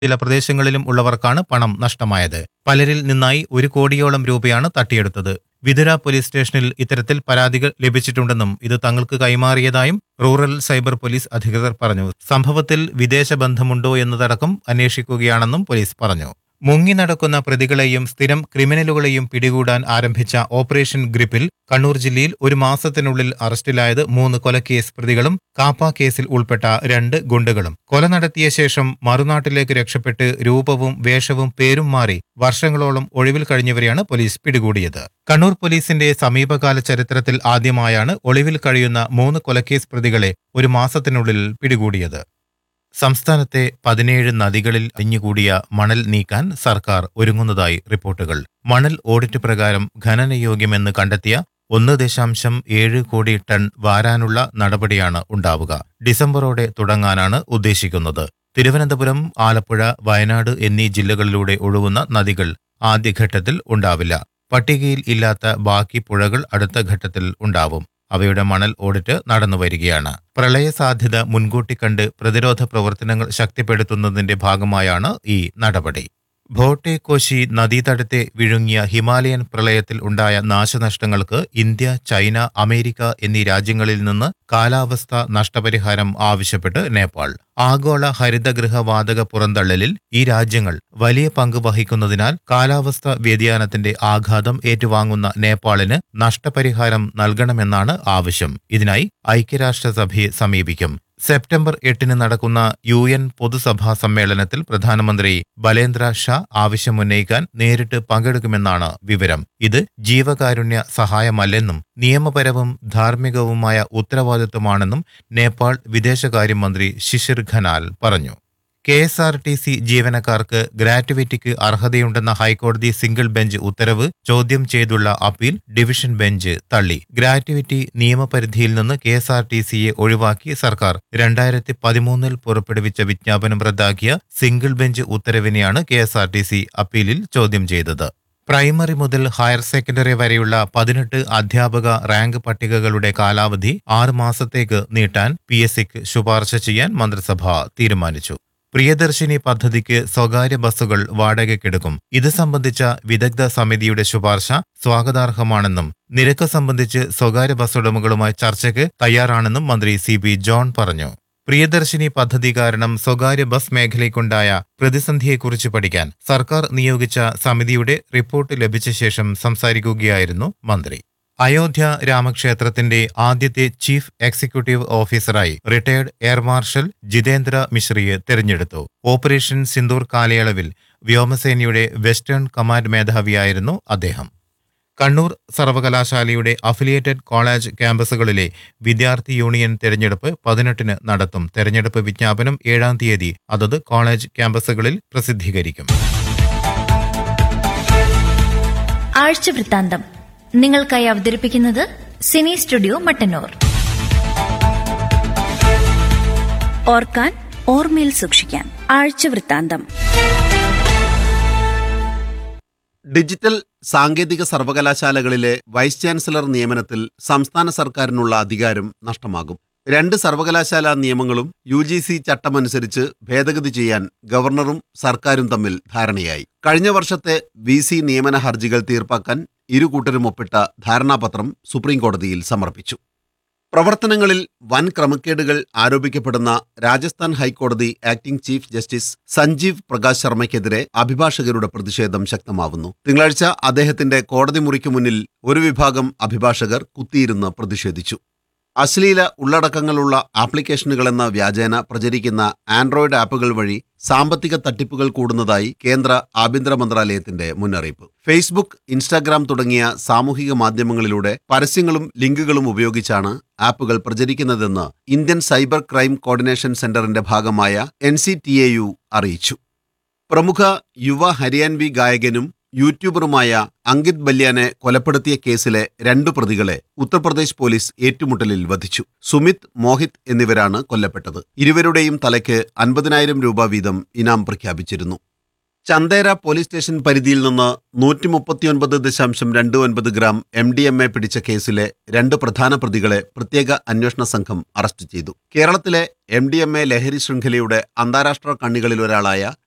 ചില പ്രദേശങ്ങളിലും ഉള്ളവർക്കാണ് പണം നഷ്ടമായത് പലരിൽ നിന്നായി ഒരു കോടിയോളം രൂപയാണ് തട്ടിയെടുത്തത് വിതുര പോലീസ് സ്റ്റേഷനിൽ ഇത്തരത്തിൽ പരാതികൾ ലഭിച്ചിട്ടുണ്ടെന്നും ഇത് തങ്ങൾക്ക് കൈമാറിയതായും റൂറൽ സൈബർ പോലീസ് അധികൃതർ പറഞ്ഞു സംഭവത്തിൽ വിദേശ ബന്ധമുണ്ടോ എന്നതടക്കം അന്വേഷിക്കുകയാണെന്നും പോലീസ് പറഞ്ഞു മുങ്ങി നടക്കുന്ന പ്രതികളെയും സ്ഥിരം ക്രിമിനലുകളെയും പിടികൂടാൻ ആരംഭിച്ച ഓപ്പറേഷൻ ഗ്രിപ്പിൽ കണ്ണൂർ ജില്ലയിൽ ഒരു മാസത്തിനുള്ളിൽ അറസ്റ്റിലായത് മൂന്ന് കൊലക്കേസ് പ്രതികളും കാപ്പ കേസിൽ ഉൾപ്പെട്ട രണ്ട് ഗുണ്ടകളും കൊല നടത്തിയ ശേഷം മറുനാട്ടിലേക്ക് രക്ഷപ്പെട്ട് രൂപവും വേഷവും പേരും മാറി വർഷങ്ങളോളം ഒളിവിൽ കഴിഞ്ഞവരെയാണ് പോലീസ് പിടികൂടിയത് കണ്ണൂർ പോലീസിന്റെ സമീപകാല ചരിത്രത്തിൽ ആദ്യമായാണ് ഒളിവിൽ കഴിയുന്ന മൂന്ന് കൊലക്കേസ് പ്രതികളെ ഒരു മാസത്തിനുള്ളിൽ പിടികൂടിയത് സംസ്ഥാനത്തെ പതിനേഴ് നദികളിൽ അലിഞ്ഞുകൂടിയ മണൽ നീക്കാൻ സർക്കാർ ഒരുങ്ങുന്നതായി റിപ്പോർട്ടുകൾ മണൽ ഓഡിറ്റ് പ്രകാരം ഖനനയോഗ്യമെന്ന് കണ്ടെത്തിയ ഒന്ന് ദശാംശം ഏഴ് കോടി ടൺ വാരാനുള്ള നടപടിയാണ് ഉണ്ടാവുക ഡിസംബറോടെ തുടങ്ങാനാണ് ഉദ്ദേശിക്കുന്നത് തിരുവനന്തപുരം ആലപ്പുഴ വയനാട് എന്നീ ജില്ലകളിലൂടെ ഒഴുകുന്ന നദികൾ ആദ്യഘട്ടത്തിൽ ഉണ്ടാവില്ല പട്ടികയിൽ ഇല്ലാത്ത ബാക്കി പുഴകൾ അടുത്ത ഘട്ടത്തിൽ ഉണ്ടാവും അവയുടെ മണൽ ഓഡിറ്റ് നടന്നു വരികയാണ് പ്രളയ സാധ്യത മുൻകൂട്ടി കണ്ട് പ്രതിരോധ പ്രവർത്തനങ്ങൾ ശക്തിപ്പെടുത്തുന്നതിന്റെ ഭാഗമായാണ് ഈ നടപടി ഭോട്ടെ കോശി നദീതടത്തെ വിഴുങ്ങിയ ഹിമാലയൻ പ്രളയത്തിൽ ഉണ്ടായ നാശനഷ്ടങ്ങൾക്ക് ഇന്ത്യ ചൈന അമേരിക്ക എന്നീ രാജ്യങ്ങളിൽ നിന്ന് കാലാവസ്ഥ നഷ്ടപരിഹാരം ആവശ്യപ്പെട്ട് നേപ്പാൾ ആഗോള ഹരിതഗൃഹ വാതക പുറന്തള്ളലിൽ ഈ രാജ്യങ്ങൾ വലിയ പങ്ക് വഹിക്കുന്നതിനാൽ കാലാവസ്ഥ വ്യതിയാനത്തിന്റെ ആഘാതം ഏറ്റുവാങ്ങുന്ന നേപ്പാളിന് നഷ്ടപരിഹാരം നൽകണമെന്നാണ് ആവശ്യം ഇതിനായി ഐക്യരാഷ്ട്രസഭയെ സമീപിക്കും സെപ്റ്റംബർ എട്ടിന് നടക്കുന്ന യു എൻ പൊതുസഭാ സമ്മേളനത്തിൽ പ്രധാനമന്ത്രി ബലേന്ദ്ര ഷാ ആവശ്യമുന്നയിക്കാൻ നേരിട്ട് പങ്കെടുക്കുമെന്നാണ് വിവരം ഇത് ജീവകാരുണ്യ സഹായമല്ലെന്നും നിയമപരവും ധാർമ്മികവുമായ ഉത്തരവാദിത്വമാണെന്നും നേപ്പാൾ വിദേശകാര്യമന്ത്രി ശിശിർ ഖനാൽ പറഞ്ഞു K S R T C ജീവനക്കാർക്ക് ഗ്രാറ്റുവിറ്റിക്ക് അർഹതയുണ്ടെന്ന ഹൈക്കോടതി സിംഗിൾ ബെഞ്ച് ഉത്തരവ് ചോദ്യം ചെയ്തുള്ള അപ്പീൽ ഡിവിഷൻ ബെഞ്ച് തള്ളി ഗ്രാറ്റുവിറ്റി നിയമപരിധിയിൽ നിന്ന് കെ എസ് ആർ ടി സിയെ ഒഴിവാക്കി സർക്കാർ രണ്ടായിരത്തി പതിമൂന്നിൽ പുറപ്പെടുവിച്ച വിജ്ഞാപനം റദ്ദാക്കിയ സിംഗിൾ ബെഞ്ച് ഉത്തരവിനെയാണ് K S R T C അപ്പീലിൽ ചോദ്യം ചെയ്തത് പ്രൈമറി മുതൽ ഹയർ സെക്കൻഡറി വരെയുള്ള പതിനെട്ട് അധ്യാപക റാങ്ക് പട്ടികകളുടെ കാലാവധി ആറ് മാസത്തേക്ക് നീട്ടാൻ പി എസ് സിക്ക് ശുപാർശ ചെയ്യാൻ മന്ത്രിസഭ തീരുമാനിച്ചു പ്രിയദർശിനി പദ്ധതിക്ക് സ്വകാര്യ ബസ്സുകൾ വാടകയ്ക്കെടുക്കും ഇത് സംബന്ധിച്ച വിദഗ്ധ സമിതിയുടെ ശുപാർശ സ്വാഗതാർഹമാണെന്നും നിരക്ക് സംബന്ധിച്ച് സ്വകാര്യ ബസ് ഉടമകളുമായി ചർച്ചയ്ക്ക് തയ്യാറാണെന്നും മന്ത്രി സി പി ജോൺ പറഞ്ഞു പ്രിയദർശിനി പദ്ധതി കാരണം സ്വകാര്യ ബസ് മേഖലയ്ക്കുണ്ടായ പ്രതിസന്ധിയെക്കുറിച്ച് പഠിക്കാൻ സർക്കാർ നിയോഗിച്ച സമിതിയുടെ റിപ്പോർട്ട് ലഭിച്ച ശേഷം സംസാരിക്കുകയായിരുന്നു മന്ത്രി അയോധ്യ രാമക്ഷേത്രത്തിന്റെ ആദ്യത്തെ ചീഫ് എക്സിക്യൂട്ടീവ് ഓഫീസറായി റിട്ടയർഡ് എയർ മാർഷൽ ജിതേന്ദ്ര മിശ്രയെ തെരഞ്ഞെടുത്തു ഓപ്പറേഷൻ സിന്ദൂർ കാലയളവിൽ വ്യോമസേനയുടെ വെസ്റ്റേൺ കമാൻഡ് മേധാവിയായിരുന്നു അദ്ദേഹം കണ്ണൂർ സർവകലാശാലയുടെ അഫിലിയേറ്റഡ് കോളേജ് ക്യാമ്പസുകളിലെ വിദ്യാർത്ഥി യൂണിയൻ തെരഞ്ഞെടുപ്പ് പതിനെട്ടിന് നടത്തും തെരഞ്ഞെടുപ്പ് വിജ്ഞാപനം ഏഴാം തീയതി അതത് കോളേജ് ക്യാമ്പസുകളിൽ പ്രസിദ്ധീകരിക്കും ആഴ്ച വൃത്താന്തം നിങ്ങൾക്കായി അവതരിപ്പിക്കുന്നത് സിനി സ്റ്റുഡിയോ മട്ടന്നൂർ ഓർക്കാൻ ഓർമ്മയിൽ സൂക്ഷിക്കാൻ ആഴ്ച വൃത്താന്തം ഡിജിറ്റൽ സാങ്കേതിക സർവകലാശാലകളിലെ വൈസ് ചാൻസലർ നിയമനത്തിൽ സംസ്ഥാന സർക്കാരിനുള്ള അധികാരം നഷ്ടമാകും രണ്ട് സർവകലാശാല നിയമങ്ങളും യു ജി സി ചട്ടമനുസരിച്ച് ഭേദഗതി ചെയ്യാൻ ഗവർണറും സർക്കാരും തമ്മിൽ ധാരണയായി കഴിഞ്ഞ വർഷത്തെ വി സി നിയമന ഹർജികൾ തീർപ്പാക്കാൻ ഇരു കൂട്ടരും ഒപ്പിട്ട ധാരണാപത്രം സുപ്രീംകോടതിയിൽ സമർപ്പിച്ചു പ്രവർത്തനങ്ങളിൽ വൻ ക്രമക്കേടുകൾ ആരോപിക്കപ്പെടുന്ന രാജസ്ഥാൻ ഹൈക്കോടതി acting chief justice Sanjeev Prakash ശർമ്മയ്ക്കെതിരെ അഭിഭാഷകരുടെ പ്രതിഷേധം ശക്തമാവുന്നു തിങ്കളാഴ്ച അദ്ദേഹത്തിന്റെ കോടതി മുറിക്ക് മുന്നിൽ ഒരു വിഭാഗം അഭിഭാഷകർ കുത്തിയിരുന്ന് പ്രതിഷേധിച്ചു അശ്ലീല ഉള്ളടക്കങ്ങളുള്ള ആപ്ലിക്കേഷനുകളെന്ന വ്യാജേന പ്രചരിക്കുന്ന ആൻഡ്രോയിഡ് ആപ്പുകൾ വഴി സാമ്പത്തിക തട്ടിപ്പുകൾ കൂടുന്നതായി കേന്ദ്ര ആഭ്യന്തര മന്ത്രാലയത്തിന്റെ മുന്നറിയിപ്പ് ഫേസ്ബുക്ക് ഇൻസ്റ്റാഗ്രാം തുടങ്ങിയ സാമൂഹിക മാധ്യമങ്ങളിലൂടെ പരസ്യങ്ങളും ലിങ്കുകളും ഉപയോഗിച്ചാണ് ആപ്പുകൾ പ്രചരിക്കുന്നതെന്ന് ഇന്ത്യൻ സൈബർ ക്രൈം കോർഡിനേഷൻ സെന്ററിന്റെ ഭാഗമായ എൻ അറിയിച്ചു പ്രമുഖ യുവ ഹരിയാൻവി ഗായകനും യൂട്യൂബറുമായ അങ്കിത് ബല്യാനെ കൊലപ്പെടുത്തിയ കേസിലെ രണ്ടു പ്രതികളെ ഉത്തർപ്രദേശ് പോലീസ് ഏറ്റുമുട്ടലിൽ വധിച്ചു സുമിത് മോഹിത് എന്നിവരാണ് കൊല്ലപ്പെട്ടത് ഇരുവരുടെയും തലയ്ക്ക് അൻപതിനായിരം രൂപ വീതം ഇനാം പ്രഖ്യാപിച്ചിരുന്നു ചന്ദേര പോലീസ് സ്റ്റേഷൻ പരിധിയിൽ നിന്ന് നൂറ്റി മുപ്പത്തിയൊൻപത് ദശാംശം രണ്ട് ഒൻപത് gram M D M A പിടിച്ച കേസിലെ രണ്ട് പ്രധാന പ്രതികളെ പ്രത്യേക അന്വേഷണ സംഘം അറസ്റ്റ് ചെയ്തു കേരളത്തിലെ എം ഡി എം എ ലഹരി ശൃംഖലയുടെ അന്താരാഷ്ട്ര കണ്ണികളിലൊരാളായ